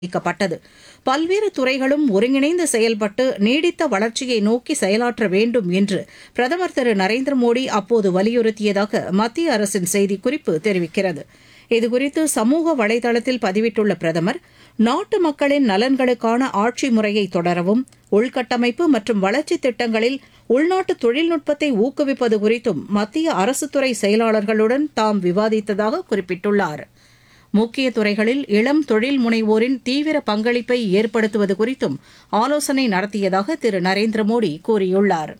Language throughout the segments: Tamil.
அறிவிக்கப்பட்டது பல்வேறு துறைகளும் ஒருங்கிணைந்து செயல்பட்டு நீடித்த வளர்ச்சியை நோக்கி செயலாற்ற வேண்டும் என்று பிரதமர் திரு நரேந்திர மோடி அப்போது வலியுறுத்தியதாக மத்திய அரசின் செய்திக்குறிப்பு தெரிவிக்கிறது இதுகுறித்து சமூக வலைதளத்தில் பதிவிட்டுள்ள பிரதமர் நாட்டு மக்களின் நலன்களுக்கான ஆட்சி முறையை தொடரவும் உள்கட்டமைப்பு மற்றும் வளர்ச்சித் திட்டங்களில் உள்நாட்டு தொழில்நுட்பத்தை ஊக்குவிப்பது குறித்தும் மத்திய அரசுத்துறை செயலாளர்களுடன் தாம் விவாதித்ததாக குறிப்பிட்டுள்ளார் முக்கிய துறைகளில் இளம் தொழில் முனைவோரின் தீவிர பங்களிப்பை ஏற்படுத்துவது குறித்தும் ஆலோசனை நடத்தியதாக திரு நரேந்திர மோடி கூறியுள்ளார்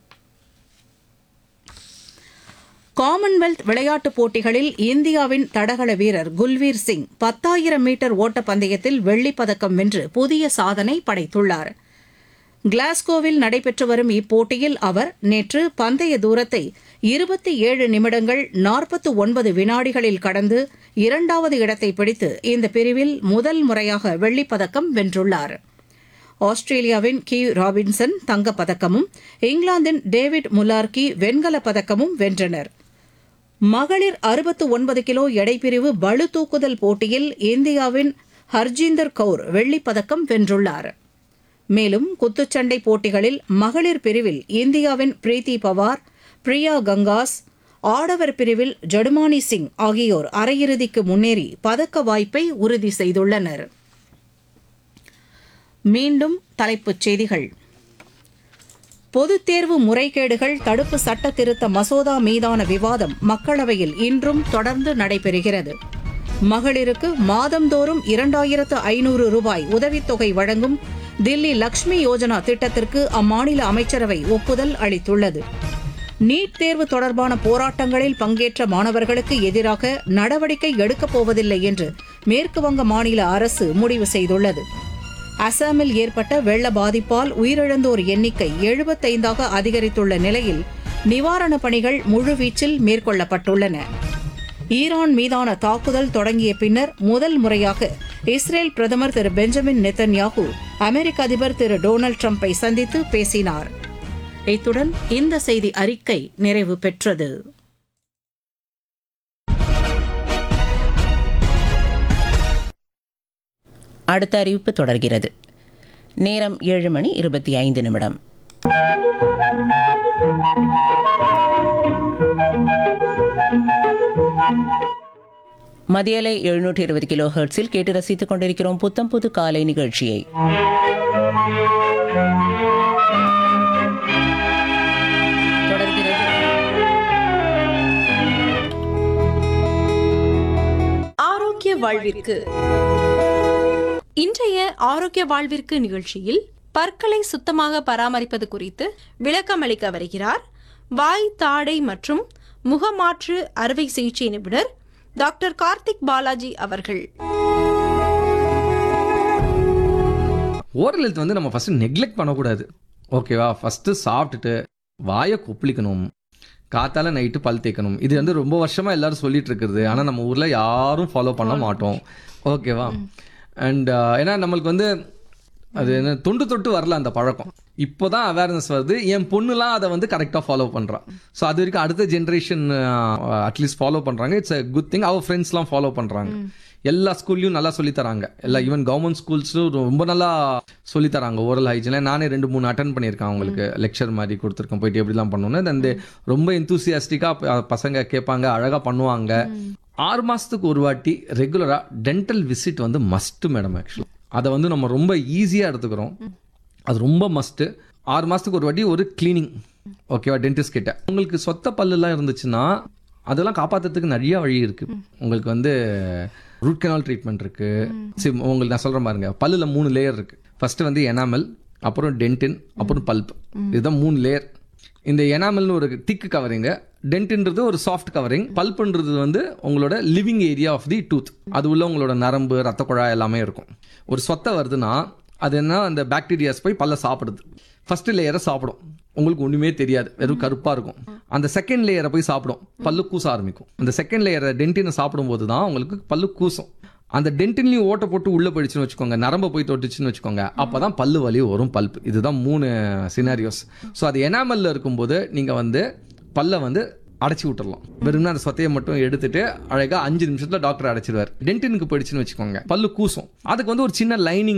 காமன்வெல்த் விளையாட்டுப் போட்டிகளில் இந்தியாவின் தடகள வீரர் குல்வீர் சிங் பத்தாயிரம் மீட்டர் ஓட்டப் பந்தயத்தில் வெள்ளிப் பதக்கம் வென்று புதிய சாதனை படைத்துள்ளார் கிளாஸ்கோவில் நடைபெற்று வரும் இப்போட்டியில் அவர் நேற்று பந்தய தூரத்தை இருபத்தி ஏழு நிமிடங்கள் நாற்பத்து ஒன்பது வினாடிகளில் கடந்து இரண்டாவது இடத்தை பிடித்து இந்த பிரிவில் முதல் முறையாக வெள்ளிப் பதக்கம் வென்றுள்ளார் ஆஸ்திரேலியாவின் கியூ ராபின்சன் தங்கப் பதக்கமும் இங்கிலாந்தின் டேவிட் முலார்கி வெண்கலப் பதக்கமும் வென்றனர் மகளிர் அறுபத்து ஒன்பது கிலோ எடைப்பிரிவு பளு தூக்குதல் போட்டியில் இந்தியாவின் ஹர்ஜீந்தர் கவுர் வெள்ளிப் பதக்கம் வென்றுள்ளார் மேலும் குத்துச்சண்டை போட்டிகளில் மகளிர் பிரிவில் இந்தியாவின் பிரீத்தி பவார் பிரியா கங்காஸ் ஆடவர் பிரிவில் ஜடுமானி சிங் ஆகியோர் அரையிறுதிக்கு முன்னேறி பதக்க வாய்ப்பை உறுதி செய்துள்ளனர் மீண்டும் தலைப்புச் செய்திகள் பொதுத் தேர்வு முறைகேடுகள் தடுப்பு சட்ட திருத்த மசோதா மீதான விவாதம் மக்களவையில் இன்றும் தொடர்ந்து நடைபெறுகிறது மகளிருக்கு மாதந்தோறும் இரண்டாயிரத்து ஐநூறு ரூபாய் உதவித்தொகை வழங்கும் தில்லி லக்ஷ்மி யோஜனா திட்டத்திற்கு அம்மாநில அமைச்சரவை ஒப்புதல் அளித்துள்ளது நீட் தேர்வு தொடர்பான போராட்டங்களில் பங்கேற்ற மாணவர்களுக்கு எதிராக நடவடிக்கை எடுக்கப் போவதில்லை என்று மேற்குவங்க மாநில அரசு முடிவு செய்துள்ளது அசாமில் ஏற்பட்ட வெள்ள பாதிப்பால் உயிரிழந்தோர் எண்ணிக்கை எழுபத்தைந்தாக அதிகரித்துள்ள நிலையில் நிவாரணப் பணிகள் முழுவீச்சில் மேற்கொள்ளப்பட்டுள்ளன ஈரான் மீதான தாக்குதல் தொடங்கிய பின்னர் முதல் முறையாக இஸ்ரேல் பிரதமர் திரு பெஞ்சமின் நெத்தன்யாகு அமெரிக்க அதிபர் திரு டொனால்டு டிரம்பை சந்தித்து பேசினார் இத்துடன் இந்த செய்தி அறிக்கை நிறைவு பெற்றது அடுத்த அறிவிப்பு தொடர்கிறது நேரம் ஏழு மணி இருபத்தி ஐந்து நிமிடம் மதியலை எழுநூற்றி இருபது கிலோ ஹெர்ட்ஸில் கேட்டு ரசித்துக் கொண்டிருக்கிறோம் புத்தம் புது காலை நிகழ்ச்சியை தொடர்கிறது ஆரோக்கிய வாழ்விற்கு இன்றைய ஆரோக்கிய வாழ்விற்கு நிகழ்ச்சியில் பற்களை சுத்தமாக பராமரிப்பது குறித்து விளக்கமளிக்க வருகிறார் வாய் தாடை மற்றும் முகமாற்று அறுவை சிகிச்சை நிபுணர் டாக்டர் கார்த்திக் பாலாஜி அவர்கள் ஓரல் ஹெல்த் வந்து நம்ம ஃபஸ்ட்டு நெக்லெக்ட் பண்ணக்கூடாது ஓகேவா ஃபஸ்ட்டு சாப்பிட்டுட்டு வாயை கொப்பளிக்கணும் காத்தால நைட்டு பல் தேய்க்கணும் இது வந்து ரொம்ப வருஷமாக எல்லாரும் சொல்லிட்டு இருக்கிறது ஆனால் நம்ம ஊரில் யாரும் ஃபாலோ பண்ண மாட்டோம் ஓகேவா அண்ட் ஏன்னா நம்மளுக்கு வந்து அது என்ன தொண்டு தொட்டு வரல அந்த பழக்கம் இப்போதான் அவேர்னஸ் வருது என் பொண்ணுலாம் அதை வந்து கரெக்டாக ஃபாலோ பண்ணுறான் ஸோ அது வரைக்கும் அடுத்த ஜென்ரேஷன் அட்லீஸ்ட் ஃபாலோ பண்ணுறாங்க இட்ஸ் அ குட் திங் அவர் ஃப்ரெண்ட்ஸ்லாம் ஃபாலோ பண்ணுறாங்க எல்லா ஸ்கூல்லையும் நல்லா சொல்லி தராங்க எல்லா ஈவன் கவர்மெண்ட் ஸ்கூல்ஸும் ரொம்ப நல்லா சொல்லி தராங்க ஓரல் ஹைஜினில் நானே ரெண்டு மூணு அட்டன் பண்ணியிருக்கேன் அவங்களுக்கு லெக்சர் மாதிரி கொடுத்துருக்கேன் போயிட்டு எப்படிலாம் பண்ணணும்னு அந்த ரொம்ப எந்தூசியாஸ்டிக்காக பசங்க கேட்பாங்க அழகாக பண்ணுவாங்க ஆறு மாதத்துக்கு ஒரு வாட்டி ரெகுலராக டென்டல் விசிட் வந்து மஸ்ட்டு மேடம் ஆக்சுவலி அதை வந்து நம்ம ரொம்ப ஈஸியாக எடுத்துக்கிறோம் அது ரொம்ப மஸ்ட்டு ஆறு மாதத்துக்கு ஒரு வாட்டி ஒரு கிளீனிங் ஓகேவா டென்டிஸ்ட் கிட்ட உங்களுக்கு சொத்த பல்லுலாம் இருந்துச்சுன்னா அதெல்லாம் காப்பாற்றுறதுக்கு நிறைய வழி இருக்கு உங்களுக்கு வந்து ரூட் கெனால் ட்ரீட்மெண்ட் இருக்கு சரி உங்களுக்கு நான் சொல்கிறேன் பாருங்க பல்லில் மூணு லேயர் இருக்கு ஃபர்ஸ்ட் வந்து எனாமல் அப்புறம் டென்டின் அப்புறம் பல்ப் இதுதான் மூணு லேயர் இந்த எனாமல்னு ஒரு திக்கு கவரிங்க டென்ட்ன்றது ஒரு சாஃப்ட் கவரிங் பல்ப்ன்றது வந்து உங்களோட living area of the tooth அது உள்ள உங்களோட நரம்பு ரத்த குழாய் எல்லாமே இருக்கும் ஒரு சொத்தை வருதுன்னா அது என்ன அந்த பாக்டீரியாஸ் போய் பல்ல சாப்பிடுது ஃபர்ஸ்ட் லேயரை சாப்பிடும் உங்களுக்கு ஒன்றுமே தெரியாது வெறும் கருப்பாக இருக்கும் அந்த செகண்ட் லேயரை போய் சாப்பிடும் பல்லு கூச ஆரம்பிக்கும் அந்த செகண்ட் லேயரை டென்டினை சாப்பிடும்போது தான் உங்களுக்கு பல்லு கூசும் அந்த டென்டின்லையும் ஓட்ட போட்டு உள்ளே போயிடுச்சுன்னு வச்சுக்கோங்க நரம்ப போய் தொட்டுச்சுன்னு வச்சுக்கோங்க அப்போ தான் பல்லு வலி வரும் பல்ப் இதுதான் மூணு சினாரியோஸ் ஸோ அது எனாமலில் இருக்கும்போது நீங்கள் வந்து பல்லை வந்து அடைச்சி விட்டுறலாம் வெறும்னா அந்த சொத்தையை மட்டும் எடுத்துட்டு அழகா அஞ்சு நிமிஷத்துல டாக்டர் அடைச்சிடுவார் டென்டினுக்கு போயிடுச்சுன்னு வச்சுக்கோங்க பல்லு கூசும் அதுக்கு வந்து ஒரு சின்ன லைனிங்